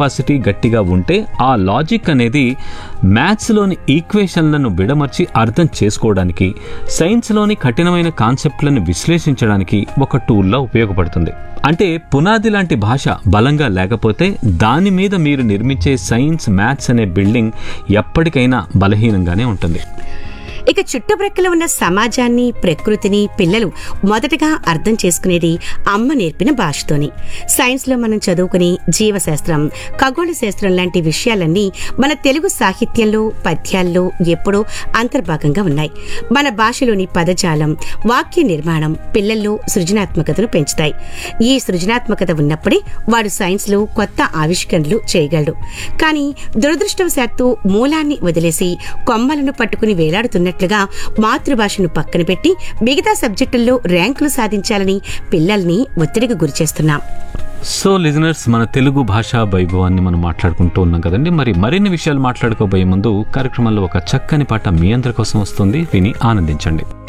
capacity గట్టిగా ఉంటే ఆ లాజిక్ అనేది మ్యాథ్స్లోని ఈక్వేషన్లను విడమర్చి అర్థం చేసుకోవడానికి సైన్స్లోని కఠినమైన కాన్సెప్ట్లను విశ్లేషించడానికి ఒక టూల్లా ఉపయోగపడుతుంది అంటే పునాది లాంటి భాష బలంగా లేకపోతే దాని మీద మీరు నిర్మించే సైన్స్ మ్యాథ్స్ అనే బిల్డింగ్ ఎప్పటికైనా బలహీనంగానే ఉంటుంది ఇక చుట్టుప్రక్కల ఉన్న సమాజాన్ని ప్రకృతిని పిల్లలు మొదటగా అర్థం చేసుకునేది అమ్మ నేర్పిన భాషతోని సైన్స్లో మనం చదువుకునే జీవశాస్త్రం ఖగోళ శాస్త్రం లాంటి విషయాలన్నీ మన తెలుగు సాహిత్యంలో పద్యాల్లో ఎప్పుడూ అంతర్భాగంగా ఉన్నాయి మన భాషలోని పదజాలం వాక్య నిర్మాణం పిల్లల్లో సృజనాత్మకతను పెంచుతాయి ఈ సృజనాత్మకత ఉన్నప్పుడే వాడు సైన్స్లో కొత్త ఆవిష్కరణలు చేయగలడు కానీ దురదృష్టవశాత్తు మూలాన్ని వదిలేసి కొమ్మలను పట్టుకుని వేలాడుతున్నట్లుగా మాతృభాషను పక్కన పెట్టి మిగతా సబ్జెక్టుల్లో ర్యాంకులు సాధించాలని పిల్లల్ని ఒత్తిడికి గురిచేస్తున్నాం సో లిజనర్స్ మన తెలుగు భాషా వైభవాన్ని మనం మాట్లాడుకుంటూ ఉన్నాం కదండి మరి మరిన్ని విషయాలు మాట్లాడుకోబోయే ముందు కార్యక్రమంలో ఒక చక్కని పాట మీ అందరి కోసం వస్తుంది విని ఆనందించండి